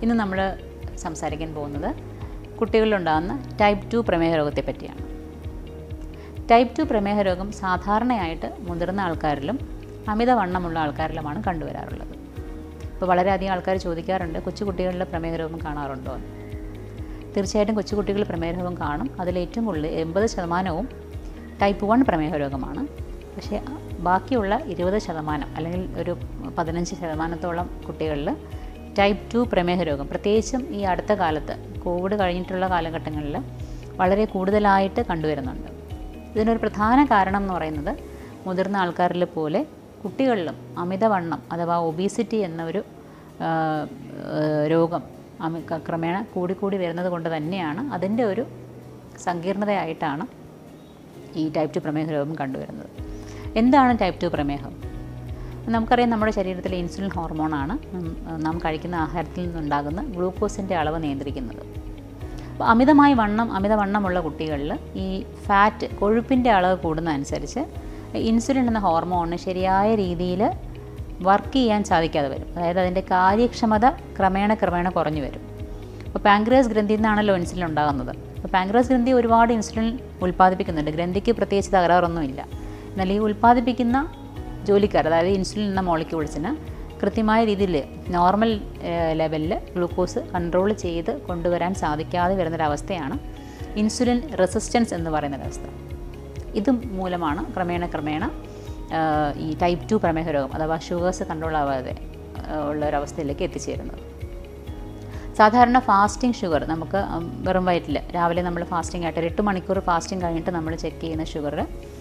ഇന്ന് നമ്മൾ സംസാരിക്കാൻ പോകുന്നത് കുട്ടികളിലുണ്ടാകുന്ന ടൈപ്പ് ടു പ്രമേഹ രോഗത്തെ പറ്റിയാണ് ടൈപ്പ് ടു പ്രമേഹ രോഗം സാധാരണയായിട്ട് മുതിർന്ന ആൾക്കാരിലും അമിതവണ്ണമുള്ള ആൾക്കാരിലുമാണ് കണ്ടുവരാറുള്ളത് ഇപ്പോൾ വളരെയധികം ആൾക്കാർ ചോദിക്കാറുണ്ട് കൊച്ചുകുട്ടികളിൽ പ്രമേഹ രോഗം കാണാറുണ്ടോ എന്ന് തീർച്ചയായിട്ടും കൊച്ചുകുട്ടികൾ പ്രമേഹ രോഗം കാണും അതിൽ ഏറ്റവും കൂടുതൽ എൺപത് ശതമാനവും ടൈപ്പ് വൺ പ്രമേഹ രോഗമാണ് പക്ഷേ ബാക്കിയുള്ള ഇരുപത് ശതമാനം അല്ലെങ്കിൽ ഒരു പതിനഞ്ച് ശതമാനത്തോളം കുട്ടികളിൽ ടൈപ്പ് ടു പ്രമേഹ രോഗം പ്രത്യേകിച്ചും ഈ അടുത്ത കാലത്ത് കോവിഡ് കഴിഞ്ഞിട്ടുള്ള കാലഘട്ടങ്ങളിൽ വളരെ കൂടുതലായിട്ട് കണ്ടുവരുന്നുണ്ട് ഇതിനൊരു പ്രധാന കാരണം എന്ന് പറയുന്നത് മുതിർന്ന ആൾക്കാരിൽ പോലെ കുട്ടികളിലും അമിതവണ്ണം അഥവാ ഒബീസിറ്റി എന്ന ഒരു ആ, ആ, രോഗം അമി ക- ക്രമേണ കൂടിക്കൂടി വരുന്നത് കൊണ്ട് തന്നെയാണ് അതിൻ്റെ ഒരു സങ്കീർണതയായിട്ടാണ് ഈ ടൈപ്പ് ടു പ്രമേഹ രോഗം കണ്ടുവരുന്നത് എന്താണ് ടൈപ്പ് ടു പ്രമേഹം നമുക്കറിയാം നമ്മുടെ ശരീരത്തിലെ ഇൻസുലിൻ ഹോർമോണാണ് ഉം, നാം കഴിക്കുന്ന ആഹാരത്തിൽ നിന്നുണ്ടാകുന്ന ഗ്ലൂക്കോസിൻ്റെ അളവ് നിയന്ത്രിക്കുന്നത് അപ്പോൾ അമിതമായി വണ്ണം അമിതവണ്ണമുള്ള കുട്ടികളിൽ ഈ ഫാറ്റ് കൊഴുപ്പിൻ്റെ അളവ് കൂടുന്നതനുസരിച്ച് ഇൻസുലിൻ എന്ന ഹോർമോണിന് ശരിയായ രീതിയിൽ വർക്ക് ചെയ്യാൻ സാധിക്കാതെ വരും അതായത് അതിൻ്റെ കാര്യക്ഷമത ക്രമേണ ക്രമേണ കുറഞ്ഞു വരും അപ്പോൾ പാങ്ക്രിയാസ് ഗ്രന്ഥിയിൽ നിന്നാണല്ലോ ഇൻസുലിൻ ഉണ്ടാകുന്നത് അപ്പോൾ പാങ്ക്രിയാസ് ഗ്രന്ഥി ഒരുപാട് ഇൻസുലിൻ ഉൽപ്പാദിപ്പിക്കുന്നുണ്ട് ഗ്രന്ഥിക്ക് പ്രത്യേകിച്ച് തകരാറൊന്നുമില്ല എന്നാൽ ഈ ഉൽപ്പാദിപ്പിക്കുന്ന ജോലിക്കാർ അതായത് ഇൻസുലിൻ എന്ന മോളിക്യൂൾസിന് കൃത്യമായ രീതിയിൽ നോർമൽ ലെവലിൽ ഗ്ലൂക്കോസ് കൺട്രോൾ ചെയ്ത് കൊണ്ടുവരാൻ സാധിക്കാതെ വരുന്നൊരവസ്ഥയാണ് ഇൻസുലിൻ റെസിസ്റ്റൻസ് എന്ന് പറയുന്നൊരവസ്ഥ ഇത് മൂലമാണ് ക്രമേണ ക്രമേണ ആ, ഈ ടൈപ്പ് ടു പ്രമേഹ രോഗം അഥവാ ഷുഗേഴ്സ് കൺട്രോൾ ആവാതെ ആ, ഉള്ള ഒരവസ്ഥയിലേക്ക് എത്തിച്ചേരുന്നത് സാധാരണ ഫാസ്റ്റിംഗ് ഷുഗർ നമുക്ക് ഉം, വെറും വയറ്റിൽ രാവിലെ നമ്മൾ ഫാസ്റ്റിംഗ് ആയിട്ട് ഒരു എട്ട് മണിക്കൂർ ഫാസ്റ്റിംഗ് കഴിഞ്ഞിട്ട് നമ്മൾ ചെക്ക് ചെയ്യുന്ന ഷുഗർ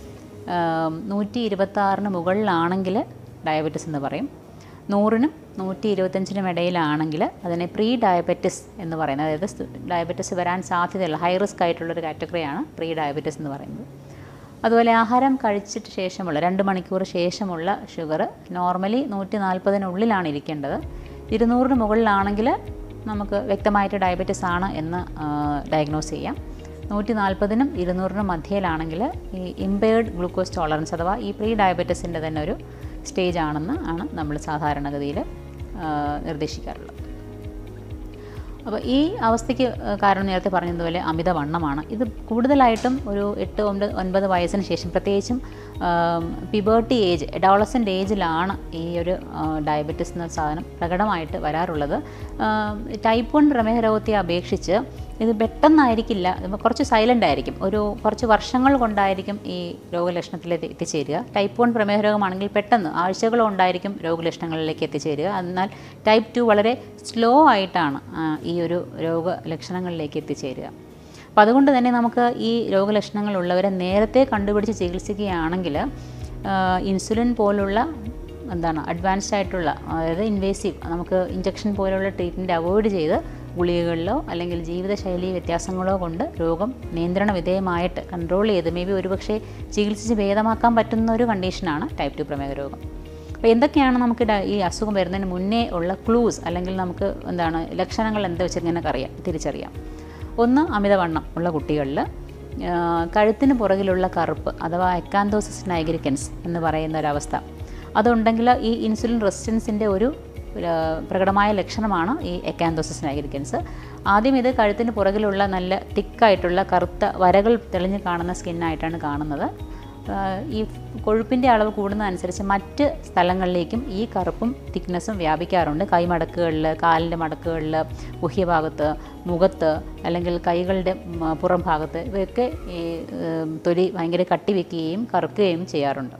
നൂറ്റി ഇരുപത്താറിന് മുകളിലാണെങ്കിൽ ഡയബറ്റിസ് എന്ന് പറയും നൂറിനും നൂറ്റി ഇരുപത്തഞ്ചിനും ഇടയിലാണെങ്കിൽ അതിനെ പ്രീ ഡയബറ്റിസ് എന്ന് പറയുന്നത് അതായത് ഡയബറ്റിസ് വരാൻ സാധ്യതയുള്ള ഹൈ റിസ്ക് ആയിട്ടുള്ളൊരു കാറ്റഗറിയാണ് പ്രീ ഡയബറ്റിസ് എന്ന് പറയുന്നത് അതുപോലെ ആഹാരം കഴിച്ചിട്ട് ശേഷമുള്ള രണ്ട് മണിക്കൂർ ശേഷമുള്ള ഷുഗർ നോർമലി നൂറ്റി നാൽപ്പതിനുള്ളിലാണ് ഇരിക്കേണ്ടത് ഇരുന്നൂറിന് മുകളിലാണെങ്കിൽ നമുക്ക് വ്യക്തമായിട്ട് ഡയബറ്റിസ് ആണ് എന്ന് ഡയഗ്നോസ് ചെയ്യാം നൂറ്റി നാൽപ്പതിനും ഇരുന്നൂറിനും മധ്യയിലാണെങ്കിൽ ഈ ഇമ്പേർഡ് ഗ്ലൂക്കോസ് ടോളറൻസ് അഥവാ ഈ പ്രീ ഡയബറ്റിസിൻ്റെ തന്നെ ഒരു സ്റ്റേജ് ആണെന്ന് ആണ് നമ്മൾ സാധാരണഗതിയിൽ നിർദ്ദേശിക്കാറുള്ളത് അപ്പോൾ ഈ അവസ്ഥയ്ക്ക് ഏഹ്, കാരണം നേരത്തെ പറഞ്ഞതുപോലെ അമിതവണ്ണമാണ് ഇത് കൂടുതലായിട്ടും ഒരു എട്ട് ഒൻപത് ഒൻപത് വയസ്സിന് ശേഷം പ്രത്യേകിച്ചും പിബേർട്ടി ഏജ് എഡോളസൻ്റ് ഏജിലാണ് ഈ ഒരു ഡയബറ്റിസ് എന്ന സാധനം പ്രകടമായിട്ട് വരാറുള്ളത് ടൈപ്പ് വൺ പ്രമേഹ രോഗത്തെ അപേക്ഷിച്ച് ഇത് പെട്ടെന്നായിരിക്കില്ല ഇത് കുറച്ച് സൈലൻ്റ് ആയിരിക്കും ഒരു കുറച്ച് വർഷങ്ങൾ കൊണ്ടായിരിക്കും ഈ രോഗലക്ഷണത്തിലേക്ക് എത്തിച്ചേരുക ടൈപ്പ് വൺ പ്രമേഹ രോഗമാണെങ്കിൽ പെട്ടെന്ന് ആഴ്ചകൾ കൊണ്ടായിരിക്കും രോഗലക്ഷണങ്ങളിലേക്ക് എത്തിച്ചേരുക എന്നാൽ ടൈപ്പ് ടു വളരെ സ്ലോ ആയിട്ടാണ് ആ, ഈ ഒരു രോഗലക്ഷണങ്ങളിലേക്ക് എത്തിച്ചേരുക അപ്പോൾ അതുകൊണ്ട് തന്നെ നമുക്ക് ഈ രോഗലക്ഷണങ്ങളുള്ളവരെ നേരത്തെ കണ്ടുപിടിച്ച് ചികിത്സിക്കുകയാണെങ്കിൽ ആ, ഇൻസുലിൻ പോലുള്ള എന്താണ് അഡ്വാൻസ്ഡ് ആയിട്ടുള്ള അതായത് ഇൻവേസീവ് നമുക്ക് ഇഞ്ചക്ഷൻ പോലുള്ള ട്രീറ്റ്മെൻറ്റ് അവോയ്ഡ് ചെയ്ത് ഗുളികകളിലോ അല്ലെങ്കിൽ ജീവിതശൈലി വ്യത്യാസങ്ങളോ കൊണ്ട് രോഗം നിയന്ത്രണ വിധേയമായിട്ട് കൺട്രോൾ ചെയ്ത് മേ ബി ഒരുപക്ഷെ ചികിത്സിച്ച് ഭേദമാക്കാൻ പറ്റുന്ന ഒരു കണ്ടീഷനാണ് ടൈപ്പ് ടു പ്രമേഹ രോഗം അപ്പോൾ എന്തൊക്കെയാണ് നമുക്ക് ഡ- ഈ അസുഖം വരുന്നതിന് മുന്നേ ഉള്ള ക്ലൂസ് അല്ലെങ്കിൽ നമുക്ക് എന്താണ് ലക്ഷണങ്ങൾ എന്താ വെച്ച് ഇങ്ങനെ അറിയാം തിരിച്ചറിയാം ഒന്ന് അമിതവണ്ണം ഉള്ള കുട്ടികളിൽ കഴുത്തിന് പുറകിലുള്ള കറുപ്പ് അഥവാ എക്കാന്തോസിസ് നൈഗ്രിക്കൻസ് എന്ന് പറയുന്ന ഒരവസ്ഥ അതുണ്ടെങ്കിൽ ഈ ഇൻസുലിൻ റെസിസ്റ്റൻസിൻ്റെ ഒരു ആ, പ്രകടമായ ലക്ഷണമാണ് ഈ എക്കാന്തോസിസ് നൈഗ്രിക്കൻസ് ആദ്യം ഇത് കഴുത്തിന് പുറകിലുള്ള നല്ല തിക്കായിട്ടുള്ള കറുത്ത വരകൾ തെളിഞ്ഞ് കാണുന്ന സ്കിന്നായിട്ടാണ് കാണുന്നത് ആ, ഈ കൊഴുപ്പിൻ്റെ അളവ് കൂടുന്നതനുസരിച്ച് മറ്റ് സ്ഥലങ്ങളിലേക്കും ഈ കറുപ്പും തിക്നെസ്സും വ്യാപിക്കാറുണ്ട് കൈമടക്കുകളിൽ കാലിൻ്റെ മടക്കുകളിൽ ഗുഹ്യഭാഗത്ത് മുഖത്ത് അല്ലെങ്കിൽ കൈകളുടെ ഉം, പുറം ഭാഗത്ത് ഇവയൊക്കെ ഈ ഉം, തൊലി ഭയങ്കര കട്ടി വയ്ക്കുകയും കറുക്കുകയും ചെയ്യാറുണ്ട്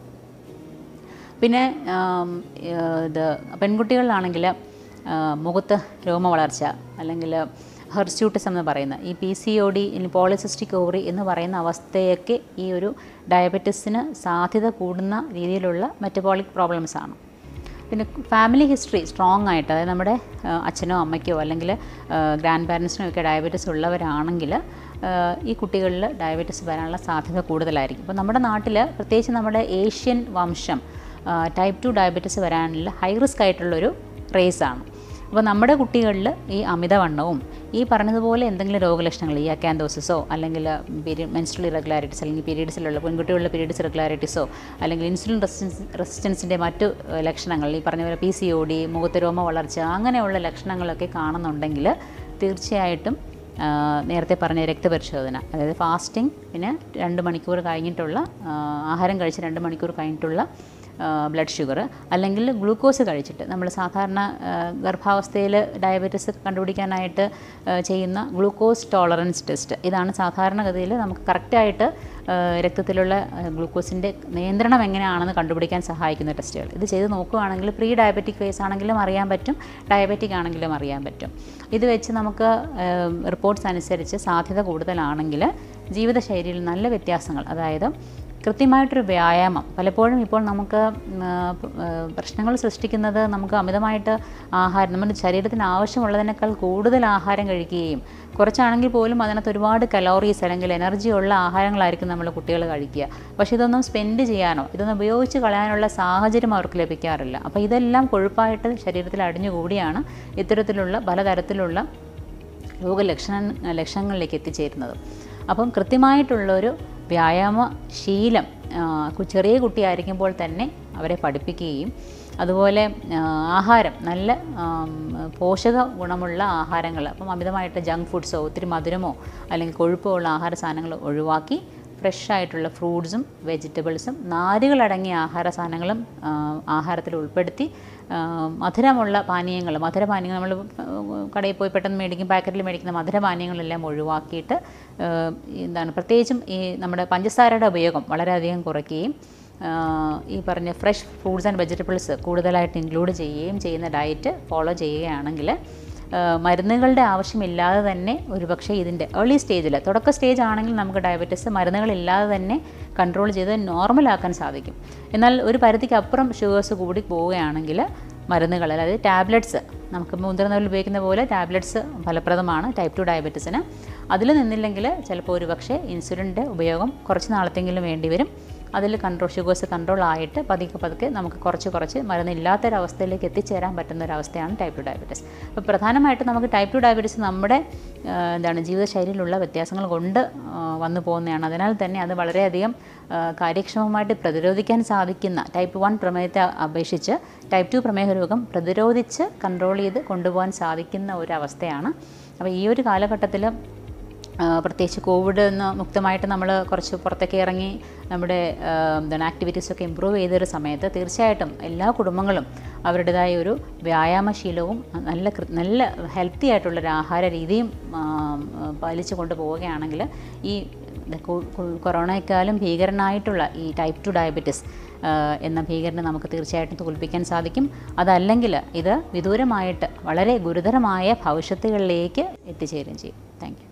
പിന്നെ ആം, ഏഹ്, ഇത് പെൺകുട്ടികളിലാണെങ്കിൽ ആ, മുഖത്ത് രോമ വളർച്ച അല്ലെങ്കിൽ ഹെർസ്യൂട്ടിസം എന്ന് പറയുന്ന ഈ P C O D polycystic ovary എന്ന് പറയുന്ന അവസ്ഥയൊക്കെ ഈ ഒരു ഡയബറ്റിസിന് സാധ്യത കൂടുന്ന രീതിയിലുള്ള മെറ്റബോളിക് പ്രോബ്ലംസ് ആണ് പിന്നെ ഫാമിലി ഹിസ്റ്ററി സ്ട്രോങ് ആയിട്ട് അതായത് നമ്മുടെ ആ, അച്ഛനോ അമ്മയ്ക്കോ അല്ലെങ്കിൽ ഗ്രാൻഡ് പാരൻസിനോ ഒക്കെ ഡയബറ്റിസ് ഉള്ളവരാണെങ്കിൽ ആ, ഈ കുട്ടികളിൽ ഡയബറ്റിസ് വരാനുള്ള സാധ്യത കൂടുതലായിരിക്കും അപ്പോൾ നമ്മുടെ നാട്ടിൽ പ്രത്യേകിച്ച് നമ്മുടെ ഏഷ്യൻ വംശം ടൈപ്പ് ടു ഡയബറ്റിസ് വരാനുള്ള ഹൈ റിസ്ക് ആയിട്ടുള്ളൊരു റേസാണ് അപ്പോൾ നമ്മുടെ കുട്ടികളിൽ ഈ അമിതവണ്ണവും ഈ പറഞ്ഞതുപോലെ എന്തെങ്കിലും രോഗലക്ഷണങ്ങൾ ഈ അക്കാൻഡോസിസോ അല്ലെങ്കിൽ പീരിയഡ് മെൻസ്ട്രൽ ഇറഗുലാരിറ്റീസ് അല്ലെങ്കിൽ പീരീഡ്സിലുള്ള പെൺകുട്ടികളുടെ പീരീഡ്സ് ഇറഗുലാരിറ്റീസോ അല്ലെങ്കിൽ ഇൻസുലിൻ റെസിസ്റ്റൻസ് റെസിസ്റ്റൻസിൻ്റെ മറ്റു ഏഹ്, ലക്ഷണങ്ങൾ ഈ പറഞ്ഞ പോലെ പി സി ഒ ഡി മുഖത്ത് രോമ വളർച്ച അങ്ങനെയുള്ള ലക്ഷണങ്ങളൊക്കെ കാണുന്നുണ്ടെങ്കിൽ തീർച്ചയായിട്ടും ആ, നേരത്തെ പറഞ്ഞ രക്തപരിശോധന അതായത് ഫാസ്റ്റിംഗ് പിന്നെ രണ്ട് മണിക്കൂർ കഴിഞ്ഞിട്ടുള്ള ആ, ആഹാരം കഴിച്ച് രണ്ട് മണിക്കൂർ കഴിഞ്ഞിട്ടുള്ള ബ്ലഡ് ഷുഗർ അല്ലെങ്കിൽ ഗ്ലൂക്കോസ് കഴിച്ചിട്ട് നമ്മൾ സാധാരണ ആ, ഗർഭാവസ്ഥയിൽ ഡയബറ്റീസ് കണ്ടുപിടിക്കാനായിട്ട് ആ, ചെയ്യുന്ന ഗ്ലൂക്കോസ് ടോളറൻസ് ടെസ്റ്റ് ഇതാണ് സാധാരണഗതിയിൽ നമുക്ക് കറക്റ്റായിട്ട് ആ, രക്തത്തിലുള്ള ഗ്ലൂക്കോസിൻ്റെ നിയന്ത്രണം എങ്ങനെയാണെന്ന് കണ്ടുപിടിക്കാൻ സഹായിക്കുന്ന ടെസ്റ്റുകൾ ഇത് ചെയ്ത് നോക്കുകയാണെങ്കിൽ പ്രീ ഡയബറ്റിക് ഫേസ് ആണെങ്കിലും അറിയാൻ പറ്റും ഡയബറ്റിക് ആണെങ്കിലും അറിയാൻ പറ്റും ഇത് വെച്ച് നമുക്ക് റിപ്പോർട്ട്സ് അനുസരിച്ച് സാധ്യത കൂടുതലാണെങ്കിൽ ജീവിതശൈലിയിൽ നല്ല വ്യത്യാസങ്ങൾ അതായത് കൃത്യമായിട്ടൊരു വ്യായാമം പലപ്പോഴും ഇപ്പോൾ നമുക്ക് ഉം, ആ, പ്- ആ, പ്രശ്നങ്ങൾ സൃഷ്ടിക്കുന്നത് നമുക്ക് അമിതമായിട്ട് ആഹാരം നമ്മുടെ ശരീരത്തിന് ആവശ്യമുള്ളതിനേക്കാൾ കൂടുതൽ ആഹാരം കഴിക്കുകയും കുറച്ചാണെങ്കിൽ പോലും അതിനകത്ത് ഒരുപാട് കലോറീസ് അല്ലെങ്കിൽ എനർജി ഉള്ള ആഹാരങ്ങളായിരിക്കും നമ്മൾ കുട്ടികൾ കഴിക്കുക പക്ഷേ ഇതൊന്നും സ്പെൻഡ് ചെയ്യാനോ ഇതൊന്നും ഉപയോഗിച്ച് കളയാനുള്ള സാഹചര്യം അവർക്ക് ലഭിക്കാറില്ല അപ്പോൾ ഇതെല്ലാം കൊഴുപ്പായിട്ട് ശരീരത്തിൽ അടിഞ്ഞുകൂടിയാണ് ഇത്തരത്തിലുള്ള പലതരത്തിലുള്ള രോഗലക്ഷണ ലക്ഷണങ്ങളിലേക്ക് എത്തിച്ചേരുന്നത് അപ്പം കൃത്യമായിട്ടുള്ളൊരു വ്യായാമ ശീലം ആ, കു- ചെറിയ കുട്ടിയായിരിക്കുമ്പോൾ തന്നെ അവരെ പഠിപ്പിക്കുകയും അതുപോലെ ആ, ആഹാരം നല്ല ആം, പോഷക ഗുണമുള്ള ആഹാരങ്ങൾ അപ്പം അമിതമായിട്ട് ജങ്ക് ഫുഡ്സോ ഒത്തിരി മധുരമോ അല്ലെങ്കിൽ കൊഴുപ്പോ ഉള്ള ആഹാര സാധനങ്ങൾ ഒഴിവാക്കി ഫ്രഷ് ആയിട്ടുള്ള ഫ്രൂട്ട്സും വെജിറ്റബിൾസും നാരുകളടങ്ങിയ ആഹാര സാധനങ്ങളും ആ, ആഹാരത്തിൽ ഉൾപ്പെടുത്തി ആ, മധുരമുള്ള പാനീയങ്ങൾ മധുരപാനീയങ്ങൾ നമ്മൾ കടയിൽ പോയി പെട്ടെന്ന് മേടിക്കും പാക്കറ്റിൽ മേടിക്കുന്ന മധുരപാനീയങ്ങളെല്ലാം ഒഴിവാക്കിയിട്ട് ആ, എന്താണ് പ്രത്യേകിച്ചും ഈ നമ്മുടെ പഞ്ചസാരയുടെ ഉപയോഗം വളരെയധികം കുറയ്ക്കുകയും ആ, ഈ പറഞ്ഞ ഫ്രഷ് ഫ്രൂട്ട്സ് ആൻഡ് വെജിറ്റബിൾസ് കൂടുതലായിട്ട് ഇൻക്ലൂഡ് ചെയ്യുകയും ചെയ്യുന്ന ഡയറ്റ് ഫോളോ ചെയ്യുകയാണെങ്കിൽ ആ, മരുന്നുകളുടെ ആവശ്യമില്ലാതെ തന്നെ ഒരുപക്ഷെ ഇതിൻ്റെ ഏർലി സ്റ്റേജിൽ തുടക്ക സ്റ്റേജ് ആണെങ്കിൽ നമുക്ക് ഡയബറ്റീസ് മരുന്നുകളില്ലാതെ തന്നെ കൺട്രോൾ ചെയ്ത് നോർമലാക്കാൻ സാധിക്കും എന്നാൽ ഒരു പരിധിക്ക് അപ്പുറം ഷുഗേഴ്സ് കൂടി പോവുകയാണെങ്കിൽ മരുന്നുകൾ അതായത് ടാബ്ലറ്റ്സ് നമുക്ക് മുതിർന്നവരിൽ ഉപയോഗിക്കുന്ന പോലെ ടാബ്ലറ്റ്സ് ഫലപ്രദമാണ് ടൈപ്പ് ടു ഡയബറ്റീസിന് അതിൽ നിന്നില്ലെങ്കിൽ ചിലപ്പോൾ ഒരു പക്ഷേ ഇൻസുലിൻ്റെ ഉപയോഗം കുറച്ച് നാളത്തെങ്കിലും വേണ്ടി വരും അതിൽ കൺട്രോൾ ഷുഗേഴ്സ് കൺട്രോൾ ആയിട്ട് പതുക്കെ പതുക്കെ നമുക്ക് കുറച്ച് കുറച്ച് മരുന്നില്ലാത്തൊരവസ്ഥയിലേക്ക് എത്തിച്ചേരാൻ പറ്റുന്ന ഒരു അവസ്ഥയാണ് ടൈപ്പ് ടു ഡയബറ്റീസ് അപ്പോൾ പ്രധാനമായിട്ടും നമുക്ക് ടൈപ്പ് ടു ഡയബറ്റീസ് നമ്മുടെ ആ, എന്താണ് ജീവിതശൈലിയിലുള്ള വ്യത്യാസങ്ങൾ കൊണ്ട് ആ, വന്നു പോകുന്നതാണ് അതിനാൽ തന്നെ അത് വളരെയധികം ആ, കാര്യക്ഷമമായിട്ട് പ്രതിരോധിക്കാൻ സാധിക്കുന്ന ടൈപ്പ് വൺ പ്രമേയത്തെ അപേക്ഷിച്ച് ടൈപ്പ് ടു പ്രമേഹ രോഗം പ്രതിരോധിച്ച് കൺട്രോൾ ചെയ്ത് കൊണ്ടുപോകാൻ സാധിക്കുന്ന ഒരു അവസ്ഥയാണ് അപ്പോൾ ഈ ഒരു കാലഘട്ടത്തിൽ ആ, പ്രത്യേകിച്ച് കോവിഡ് നിന്ന് മുക്തമായിട്ട് നമ്മൾ കുറച്ച് പുറത്തേക്ക് ഇറങ്ങി നമ്മുടെ ആ, എന്താണ് ആക്ടിവിറ്റീസൊക്കെ ഇമ്പ്രൂവ് ചെയ്തൊരു സമയത്ത് തീർച്ചയായിട്ടും എല്ലാ കുടുംബങ്ങളും അവരുടേതായ ഒരു വ്യായാമശീലവും നല്ല കൃ- നല്ല ഹെൽത്തി ആയിട്ടുള്ളൊരു ആഹാര രീതിയും ആ, ആ, പാലിച്ചു കൊണ്ട് പോവുകയാണെങ്കിൽ ഈ കൊ- കൊ- കൊറോണയെക്കാളും ഭീകരനായിട്ടുള്ള ഈ ടൈപ്പ് ടു ഡയബറ്റിസ് എന്ന ഭീകരനെ നമുക്ക് തീർച്ചയായിട്ടും തോൽപ്പിക്കാൻ സാധിക്കും അതല്ലെങ്കിൽ ഇത് വിദൂരമായിട്ട് വളരെ ഗുരുതരമായ ഭവിഷ്യത്തുകളിലേക്ക് എത്തിച്ചേരുകയും ചെയ്യും താങ്ക് യു